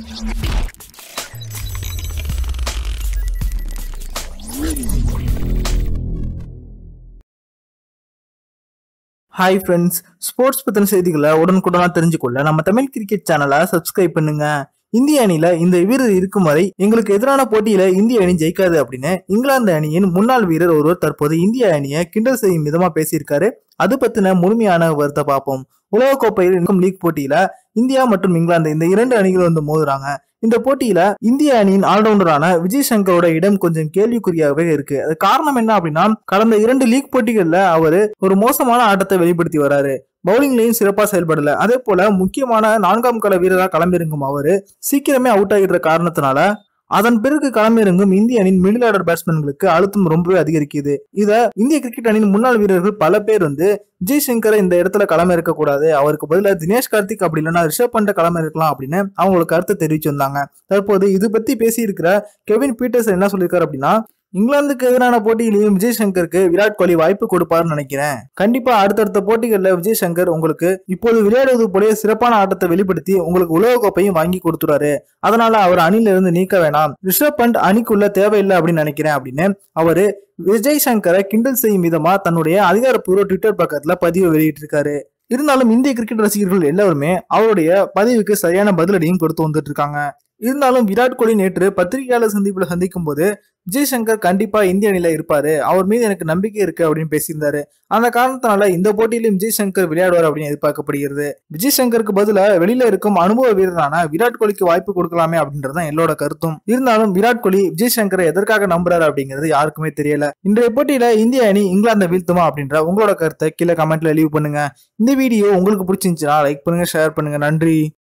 hi friends sports பத்தின செய்திகளை உடனுக்குடனா தெரிஞ்சுக்கொள்ள நம்ம தமிழ் கிரிக்கெட் சேனலை சப்ஸ்கிரைப் பண்ணுங்க இந்திய அணியில இந்த வீரர் இருக்கும் வரை எங்களுக்கு எதிரான போட்டியில இந்திய அணி ஜெயிக்காது அப்படின்னு இங்கிலாந்து அணியின் முன்னாள் வீரர் ஒருவர் தற்போது இந்திய அணியை கிண்டல் செய்யும் விதமா பேசியிருக்காரு அது பத்தின முழுமையான விவரத்தை பார்ப்போம் உலகக்கோப்பையில் இருக்கும் லீக் போட்டியில இந்தியா மற்றும் இங்கிலாந்து இந்த இரண்டு அணிகள் வந்து மோதுறாங்க இந்த போட்டியில இந்திய அணியின் ஆல்ரவுண்டரான விஜய் சங்கரோட இடம் கொஞ்சம் கேள்விக்குறியாகவே இருக்கு அது காரணம் என்ன அப்படின்னா கடந்த இரண்டு லீக் போட்டிகள்ல அவரு ஒரு மோசமான ஆட்டத்தை வெளிப்படுத்தி வராரு பவுலிங்லயும் சிறப்பா செயல்படல அதே போல முக்கியமான நான்காம் கள வீரரா களமிறங்கும் அவரு சீக்கிரமே அவுட் ஆகிடுற காரணத்தினால அதன் பிறகு களமிறங்கும் இந்திய அணியின் மிடில் ஆர்டர் பேட்ஸ்மேன்களுக்கு அழுத்தம் ரொம்பவே அதிகரிக்குது இத இந்திய கிரிக்கெட் அணியின் முன்னாள் வீரர்கள் பல பேர் வந்து விஜய் சங்கரை இந்த இடத்துல களமிறக்க கூடாது அவருக்கு பதிலாக தினேஷ் கார்த்திக் அப்படி இல்லைன்னா ரிஷப் பண்ட களமிறக்கலாம் அப்படின்னு அவங்களுக்கு கருத்தை தெரிவிச்சிருந்தாங்க தற்போது இது பத்தி பேசியிருக்கிற கெவின் பீட்டர்ஸ் என்ன சொல்லியிருக்காரு அப்படின்னா இங்கிலாந்துக்கு எதிரான போட்டியிலையும் விஜய் சங்கருக்கு விராட் கோலி வாய்ப்பு கொடுப்பாருன்னு நினைக்கிறேன் கண்டிப்பா அடுத்தடுத்த போட்டிகள்ல விஜய் சங்கர் உங்களுக்கு இப்போது விளையாடுவது போல சிறப்பான ஆட்டத்தை வெளிப்படுத்தி உங்களுக்கு உலகக்கோப்பையும் வாங்கி கொடுத்துறாரு அதனால அவர் அணில இருந்து நீக்க வேணாம் ரிஷப் பண்ட் அணிக்குள்ள தேவையில்லை அப்படின்னு நினைக்கிறேன் அப்படின்னு அவரு விஜய் சங்கரை கிண்டல் செய்யும் விதமா தன்னுடைய அதிகாரப்பூர்வ ட்விட்டர் பக்கத்துல பதிவு வெளியிட்டிருக்காரு இருந்தாலும் இந்திய கிரிக்கெட் ரசிகர்கள் எல்லாருமே அவருடைய பதிவுக்கு சரியான பதிலடியும் கொடுத்து வந்துட்டு இருக்காங்க இருந்தாலும் விராட் கோலி நேற்று பத்திரிகையாளர் சந்திப்புல சந்திக்கும் போது விஜய் சங்கர் கண்டிப்பா இந்திய அணியில இருப்பாரு அவர் மீது எனக்கு நம்பிக்கை இருக்கு அப்படின்னு பேசியிருந்தாரு அந்த காரணத்தினால இந்த போட்டியிலும் விஜய் சங்கர் விளையாடுவார் அப்படின்னு எதிர்பார்க்கப்படுகிறது விஜய் சங்கருக்கு பதிலா வெளியில இருக்கும் அனுபவ வீரரான விராட் கோலிக்கு வாய்ப்பு கொடுக்கலாமே அப்படின்றதான் என்னோட கருத்தும் இருந்தாலும் விராட் கோலி விஜய் சங்கரை எதற்காக நம்புறாரு அப்படிங்கிறது யாருக்குமே தெரியல இன்றைய போட்டியில இந்திய அணி இங்கிலாந்தை வீழ்த்துமா அப்படின்ற உங்களோட கருத்தை கீழே கமெண்ட்ல லீவ் பண்ணுங்க இந்த வீடியோ உங்களுக்கு பிடிச்சிருந்துச்சுன்னா லைக் பண்ணுங்க ஷேர் பண்ணுங்க நன்றி